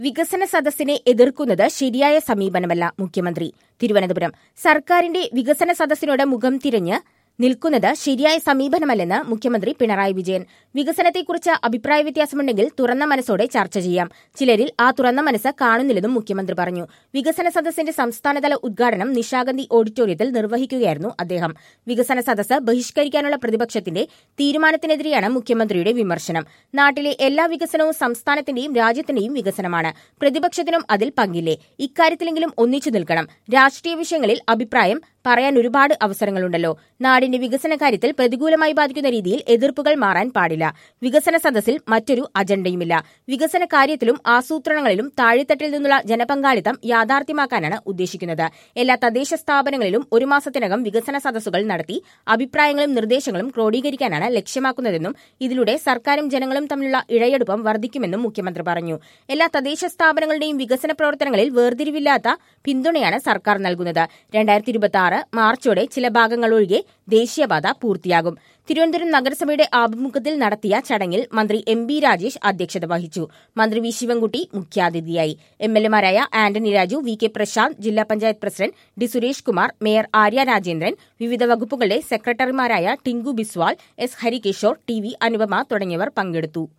വികസന സദസ്സിനെ എതിർക്കുന്നത് ശരിയായ സമീപനമല്ല മുഖ്യമന്ത്രി തിരുവനന്തപുരം സർക്കാരിന്റെ വികസന സദസ്സിനോട് മുഖം തിരിഞ്ഞ് നിൽക്കുന്നത് ശരിയായ സമീപനമല്ലെന്ന് മുഖ്യമന്ത്രി പിണറായി വിജയൻ വികസനത്തെക്കുറിച്ച് അഭിപ്രായ വ്യത്യാസമുണ്ടെങ്കിൽ തുറന്ന മനസ്സോടെ ചർച്ച ചെയ്യാം ചിലരിൽ ആ തുറന്ന മനസ്സ് കാണുന്നില്ലെന്നും മുഖ്യമന്ത്രി പറഞ്ഞു വികസന സദസ്സിന്റെ സംസ്ഥാനതല ഉദ്ഘാടനം നിശാഗന്ധി ഓഡിറ്റോറിയത്തിൽ നിർവഹിക്കുകയായിരുന്നു അദ്ദേഹം വികസന സദസ്സ് ബഹിഷ്കരിക്കാനുള്ള പ്രതിപക്ഷത്തിന്റെ തീരുമാനത്തിനെതിരെയാണ് മുഖ്യമന്ത്രിയുടെ വിമർശനം നാട്ടിലെ എല്ലാ വികസനവും സംസ്ഥാനത്തിന്റെയും രാജ്യത്തിന്റെയും വികസനമാണ് പ്രതിപക്ഷത്തിനും അതിൽ പങ്കില്ലേ ഇക്കാര്യത്തിലെങ്കിലും ഒന്നിച്ചു നിൽക്കണം രാഷ്ട്രീയ വിഷയങ്ങളിൽ അഭിപ്രായം പറയാൻ ഒരുപാട് അവസരങ്ങളുണ്ടല്ലോ നാടിന്റെ വികസന കാര്യത്തിൽ പ്രതികൂലമായി ബാധിക്കുന്ന രീതിയിൽ എതിർപ്പുകൾ മാറാൻ പാടില്ല വികസന സദസ്സിൽ മറ്റൊരു അജണ്ടയുമില്ല വികസന കാര്യത്തിലും ആസൂത്രണങ്ങളിലും താഴെത്തട്ടിൽ നിന്നുള്ള ജനപങ്കാളിത്തം യാഥാർത്ഥ്യമാക്കാനാണ് ഉദ്ദേശിക്കുന്നത് എല്ലാ തദ്ദേശ സ്ഥാപനങ്ങളിലും ഒരു മാസത്തിനകം വികസന സദസ്സുകൾ നടത്തി അഭിപ്രായങ്ങളും നിർദ്ദേശങ്ങളും ക്രോഡീകരിക്കാനാണ് ലക്ഷ്യമാക്കുന്നതെന്നും ഇതിലൂടെ സർക്കാരും ജനങ്ങളും തമ്മിലുള്ള ഇഴയെടുപ്പം വർദ്ധിക്കുമെന്നും മുഖ്യമന്ത്രി പറഞ്ഞു എല്ലാ തദ്ദേശ സ്ഥാപനങ്ങളുടെയും വികസന പ്രവർത്തനങ്ങളിൽ വേർതിരിവില്ലാത്ത പിന്തുണയാണ് സർക്കാർ നൽകുന്നത് രണ്ടായിരത്തി ഇരുപത്തി ആറ് മാർച്ചോടെ ചില ഭാഗങ്ങൾ ഒഴികെ ദേശീയപാത പൂർത്തിയാകും തിരുവനന്തപുരം നഗരസഭയുടെ ആഭിമുഖ്യത്തിൽ നടത്തിയ ചടങ്ങിൽ മന്ത്രി എം ബി രാജേഷ് അധ്യക്ഷത വഹിച്ചു മന്ത്രി വി ശിവൻകുട്ടി മുഖ്യാതിഥിയായി എം എൽ എമാരായ ആന്റണി രാജു വി കെ പ്രശാന്ത് ജില്ലാ panchayat president D Suresh Kumar mayor Arya Rajendran വിവിധ വകുപ്പുകളുടെ സെക്രട്ടറിമാരായ Tinku Biswal S Harikishore T V Anupama തുടങ്ങിയവർ പങ്കെടുത്തു